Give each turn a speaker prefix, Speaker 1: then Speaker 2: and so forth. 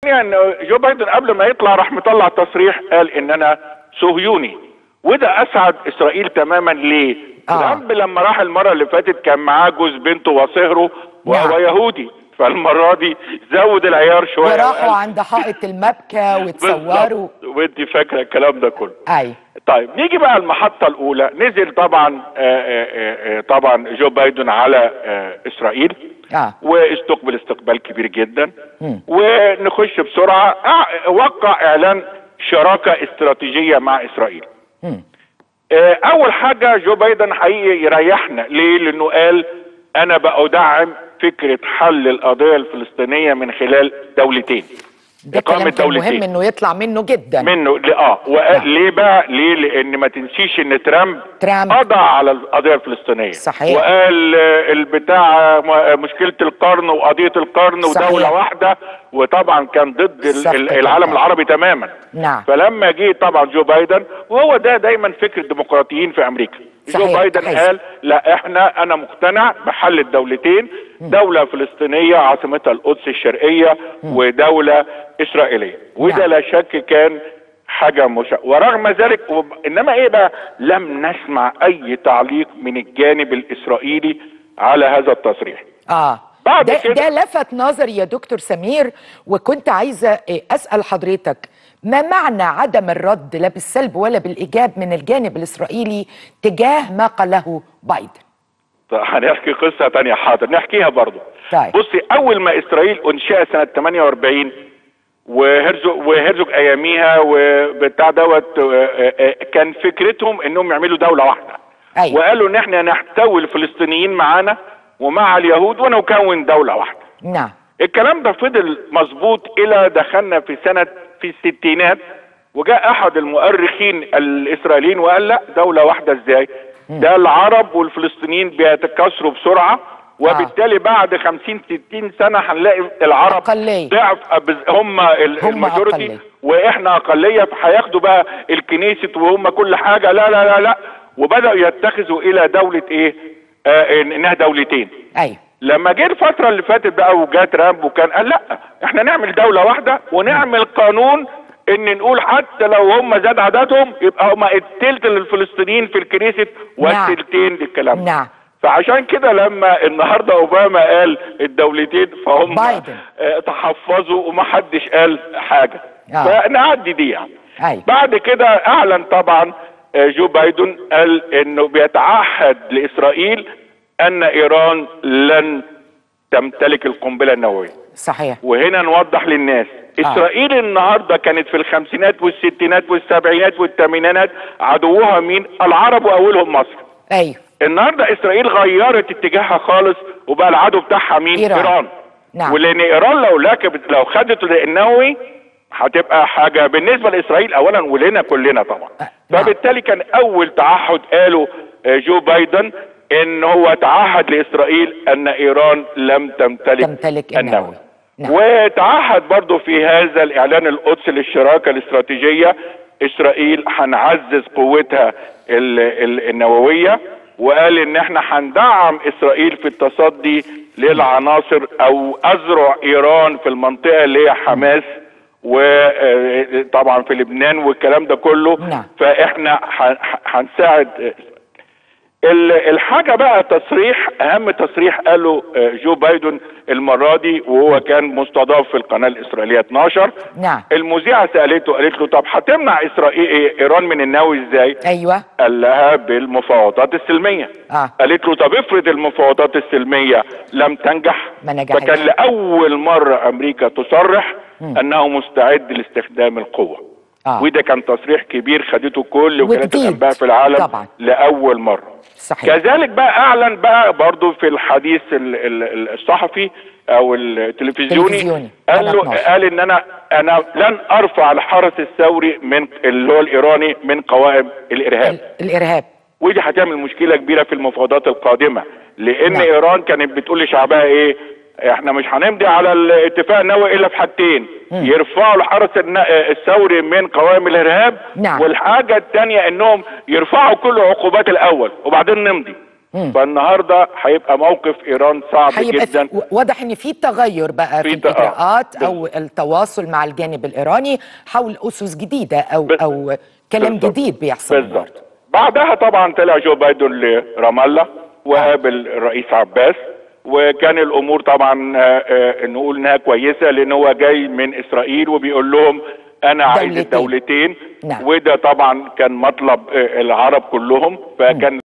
Speaker 1: الثانيه ان جو بايدن قبل ما يطلع راح مطلع تصريح قال ان انا صهيوني وده اسعد اسرائيل تماما ليه؟
Speaker 2: آه.
Speaker 1: ترامب لما راح المره اللي فاتت كان معاه جوز بنته وصهره
Speaker 2: نعم.
Speaker 1: وهو يهودي فالمره دي زود العيار شويه
Speaker 2: وراحوا
Speaker 1: وقال-
Speaker 2: عند حائط المبكى وتصوروا
Speaker 1: بالظبط. وانت فاكره الكلام ده كله
Speaker 2: اي
Speaker 1: طيب نيجي بقى المحطة الأولى نزل طبعا آه، آه، آه، طبعا جو بايدن على آه، إسرائيل
Speaker 2: اه
Speaker 1: واستقبل استقبال كبير جدا
Speaker 2: مم.
Speaker 1: ونخش بسرعة آه، وقع إعلان شراكة استراتيجية مع إسرائيل
Speaker 2: مم.
Speaker 1: آه، أول حاجة جو بايدن حقيقي يريحنا ليه؟ لأنه قال أنا بأدعم فكرة حل القضية الفلسطينية من خلال دولتين
Speaker 2: ده
Speaker 1: إقامة
Speaker 2: كلام كان
Speaker 1: دولتين.
Speaker 2: مهم انه يطلع منه جدا
Speaker 1: منه ل- اه وقال
Speaker 2: نعم.
Speaker 1: ليه بقى ليه لان ما تنسيش ان ترامب
Speaker 2: ترامب.
Speaker 1: قضى على القضيه الفلسطينيه
Speaker 2: صحيح.
Speaker 1: وقال آه، البتاع آه، م- آه، مشكله القرن وقضيه القرن
Speaker 2: صحيح.
Speaker 1: ودوله واحده وطبعا كان ضد ال-
Speaker 2: صح
Speaker 1: ال-
Speaker 2: كده.
Speaker 1: العالم العربي تماما
Speaker 2: نعم.
Speaker 1: فلما جه طبعا جو بايدن وهو ده دايما فكر الديمقراطيين في امريكا جو
Speaker 2: صحيح،
Speaker 1: بايدن
Speaker 2: صحيح.
Speaker 1: قال لا احنا انا مقتنع بحل الدولتين دوله فلسطينيه عاصمتها القدس الشرقيه ودوله اسرائيليه وده
Speaker 2: نعم.
Speaker 1: لا شك كان حاجه مش ورغم ذلك وب... انما ايه بقى لم نسمع اي تعليق من الجانب الاسرائيلي على هذا التصريح
Speaker 2: اه
Speaker 1: بعد
Speaker 2: ده,
Speaker 1: كده-
Speaker 2: ده لفت نظري يا دكتور سمير وكنت عايزه إيه، اسال حضرتك ما معنى عدم الرد لا بالسلب ولا بالايجاب من الجانب الاسرائيلي تجاه ما قاله بايدن
Speaker 1: طيب هنحكي قصه تانية حاضر نحكيها برضو
Speaker 2: طيب.
Speaker 1: بصي اول ما اسرائيل انشئت سنه 48 وهرزوج وهرزوج اياميها وبتاع دوت آه، آه، كان فكرتهم انهم يعملوا دوله واحده
Speaker 2: أيوة.
Speaker 1: وقالوا ان احنا نحتوي الفلسطينيين معانا ومع اليهود ونكون دوله واحده
Speaker 2: نعم
Speaker 1: الكلام ده فضل مظبوط الى دخلنا في سنه في الستينات وجاء احد المؤرخين الاسرائيليين وقال لا دوله واحده ازاي ده العرب والفلسطينيين بيتكاثروا بسرعه وبالتالي بعد 50 60 سنه هنلاقي العرب
Speaker 2: أقلية.
Speaker 1: ضعف أبز- هم ال-
Speaker 2: هم
Speaker 1: الماجورتي
Speaker 2: أقلية.
Speaker 1: واحنا اقليه فهياخدوا بقى الكنيست وهم كل حاجه لا لا لا لا وبداوا يتخذوا الى دوله ايه آه انها دولتين
Speaker 2: ايوه
Speaker 1: لما جه الفترة اللي فاتت بقى وجا ترامب وكان قال لا احنا نعمل دولة واحدة ونعمل قانون ان نقول حتى لو هم زاد عددهم يبقى هم التلت للفلسطينيين في الكنيست
Speaker 2: نعم.
Speaker 1: والتلتين للكلام ده.
Speaker 2: نعم.
Speaker 1: فعشان كده لما النهارده اوباما قال الدولتين فهم
Speaker 2: بايدن.
Speaker 1: آه، تحفظوا وما حدش قال حاجة
Speaker 2: آه.
Speaker 1: فنعدي دي يعني
Speaker 2: ايوه
Speaker 1: بعد كده اعلن طبعا آه، جو بايدن قال انه بيتعهد لاسرائيل ان ايران لن تمتلك القنبله النوويه
Speaker 2: صحيح
Speaker 1: وهنا نوضح للناس
Speaker 2: آه.
Speaker 1: اسرائيل النهارده كانت في الخمسينات والستينات والسبعينات والثمانينات عدوها مين العرب واولهم مصر
Speaker 2: ايوه
Speaker 1: النهارده اسرائيل غيرت اتجاهها خالص وبقى العدو بتاعها مين
Speaker 2: إيران.
Speaker 1: ايران
Speaker 2: نعم.
Speaker 1: ولان ايران لو ركبت لو خدت النووي هتبقى حاجه بالنسبه لاسرائيل اولا ولنا كلنا طبعا
Speaker 2: أه، نعم.
Speaker 1: فبالتالي كان اول تعهد قاله آه، جو بايدن ان هو تعهد لاسرائيل ان ايران لم تمتلك,
Speaker 2: تمتلك النووي. نعم.
Speaker 1: وتعهد برضه في هذا الاعلان القدسي للشراكه الاستراتيجيه اسرائيل هنعزز قوتها ال- ال- النوويه وقال ان احنا هندعم اسرائيل في التصدي للعناصر او اذرع ايران في المنطقه اللي هي حماس وطبعا في لبنان والكلام ده كله
Speaker 2: نعم.
Speaker 1: فاحنا ه- ه- هنساعد ال- الحاجه بقى تصريح اهم تصريح قاله آه، جو بايدن المره دي وهو كان مستضاف في القناه الاسرائيليه 12
Speaker 2: نعم
Speaker 1: المذيعه سالته قالت له طب هتمنع اسرائيل ايران من النووي ازاي؟
Speaker 2: ايوه
Speaker 1: قال لها بالمفاوضات السلميه
Speaker 2: آه.
Speaker 1: قالت له طب افرض المفاوضات السلميه لم تنجح
Speaker 2: ما نجحتش.
Speaker 1: فكان لاول مره امريكا تصرح انه مستعد لاستخدام القوه
Speaker 2: آه.
Speaker 1: وده كان تصريح كبير خدته كل وكالات
Speaker 2: وجديد.
Speaker 1: الانباء في العالم
Speaker 2: طبعا.
Speaker 1: لاول مره
Speaker 2: صحيح
Speaker 1: كذلك بقى اعلن بقى برضو في الحديث ال- ال- الصحفي او التلفزيوني
Speaker 2: تلفزيوني.
Speaker 1: قال له
Speaker 2: 12.
Speaker 1: قال ان انا انا لن ارفع الحرس الثوري من اللي هو الايراني من قوائم الارهاب
Speaker 2: ال- الارهاب
Speaker 1: ودي هتعمل مشكله كبيره في المفاوضات القادمه لان
Speaker 2: نعم.
Speaker 1: ايران كانت بتقول لشعبها ايه احنا مش هنمضي على الاتفاق النووي الا في حاجتين يرفعوا الحرس الن- الثوري من قوائم الارهاب
Speaker 2: نعم.
Speaker 1: والحاجه الثانيه انهم يرفعوا كل عقوبات الاول وبعدين نمضي فالنهارده هيبقى موقف ايران صعب
Speaker 2: هيبقى
Speaker 1: جدا
Speaker 2: في واضح ان في تغير بقى في
Speaker 1: في ت- آه.
Speaker 2: الاجراءات
Speaker 1: بس-
Speaker 2: او التواصل مع الجانب الايراني حول اسس جديده او
Speaker 1: بس-
Speaker 2: او كلام
Speaker 1: بالظبط.
Speaker 2: جديد بيحصل
Speaker 1: بالظبط بعدها طبعا طلع جو بايدن لرام الله وقابل الرئيس عباس وكان الامور طبعا آه، آه، نقول انها كويسه لان هو جاي من اسرائيل وبيقول لهم انا عايز
Speaker 2: دولتين.
Speaker 1: الدولتين
Speaker 2: نعم.
Speaker 1: وده طبعا كان مطلب آه، العرب كلهم فكان